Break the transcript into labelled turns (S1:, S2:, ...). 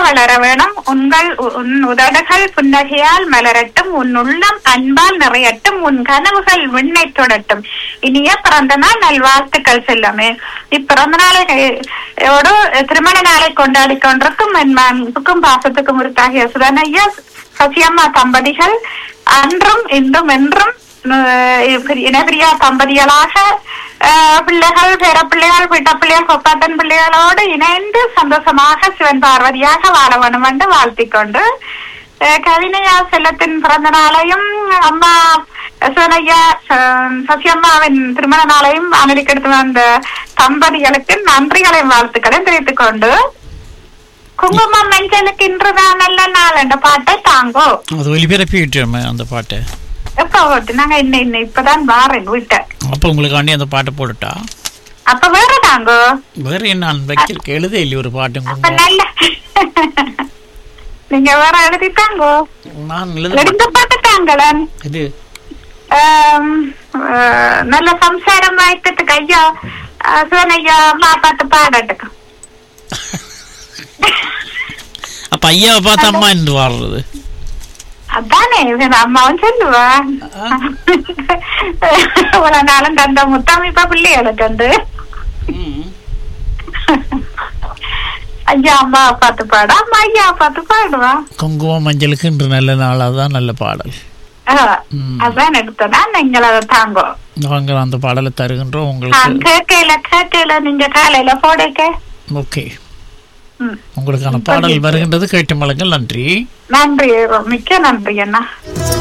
S1: வளர வேணும் உங்கள் உ- உன் உதடுகள் புன்னகையால் மலரட்டும் உன் உள்ளம் அன்பால் நிறையட்டும் உன் கனவுகள் விண்ணை தொடட்டும் இனிய பிறந்த நாள் நல்வாழ்த்துக்கள் செல்லமே இப்பிறந்த நாளை ோடு திருமண நாளை கொண்டாடி கொண்டிருக்கும் என் அன்புக்கும் பாசத்துக்கும் உரித்தாகிய சுதனையா சசியம்மா தம்பதிகள் அன்றும் இன்றும் என்றும் அஹ், இனப்பிரியா தம்பதிகளாக அஹ், பிள்ளைகள் பேர பிள்ளைகள் வீட்ட பிள்ளைகள் கொப்பாட்டன் பிள்ளைகளோடு இணைந்து சந்தோஷமாக சிவன் பார்வதியாக வாழ வேண்டும் என்று வாழ்த்திக் கொண்டு அஹ், கவினையா செல்லத்தின் பிறந்த நாளையும் அம்மா சிவனையா ச- சசியம்மாவின் திருமண நாளையும் அமெரிக்கெடுத்து வந்த தம்பதிகளுக்கு நன்றிகளையும் வாழ்த்துக்களையும் தெரிவித்துக் கொண்டு குங்குமம் மஞ்சளுக்கு இன்றுதான் நல்ல நாள் என்ற பாட்டை தாங்கோ
S2: அது ஒலிபரப்பி விட்டுருமே அந்த பாட்டை
S1: எப்ப ஓட்டு நாங்க இன்னும் இன்னும் இப்பதான் வாரேன் வீட்டை
S2: அப்போ உங்களுக்காண்டி அந்த பாட்டை போட்டுட்டா
S1: அப்ப வேற தாங்கோ
S2: வேற என்ன நான் வைக்கிறதுக்கு எழுத இல்லை ஒரு பாட்டு
S1: அப்ப நல்ல நீங்க வேற எழுதிட்டாங்கோ
S2: நான் எழுத
S1: எழுந்த பாட்டு தாங்களன்
S2: இது
S1: ஆம், ஆஹ், நல்ல சம்சாரம் வாய்க்கிறதுக்கு ஐயா ஆஹ், சிவனையா அம்மா பாட்டு பாடட்டுக்கு
S2: அப்ப ஐயாவை பார்த்து அம்மா என்று வாழ்றது
S1: அதானே இவன் அம்மாவும் சொல்லுவா இவ்வளவு நாளும் தந்த முத்தம் இப்ப பிள்ளைகளுக்கு வந்து ஐயா அம்மா பார்த்து பாடு அம்மா ஐயா பார்த்து பாடுவா
S2: குங்குமம் மஞ்சளுக்கு இன்று நல்ல நாளாக தான் நல்ல பாடல்
S1: ஆஹ்,
S2: ம்.
S1: அதான் எடுத்தனா நீங்கள் அதை தாங்கோ
S2: நாங்கள் அந்த பாடலை தருகின்றோம்
S1: நான்
S2: உங்களுக்கு
S1: கேட்கல கேட்கல நீங்க காலையில போடைக்க
S2: ஓகே
S1: ம்.
S2: உங்களுக்கான பாடல் வருகின்றது கேட்டு மலங்கள் நன்றி
S1: நன்றி மிக்க நன்றி அண்ணா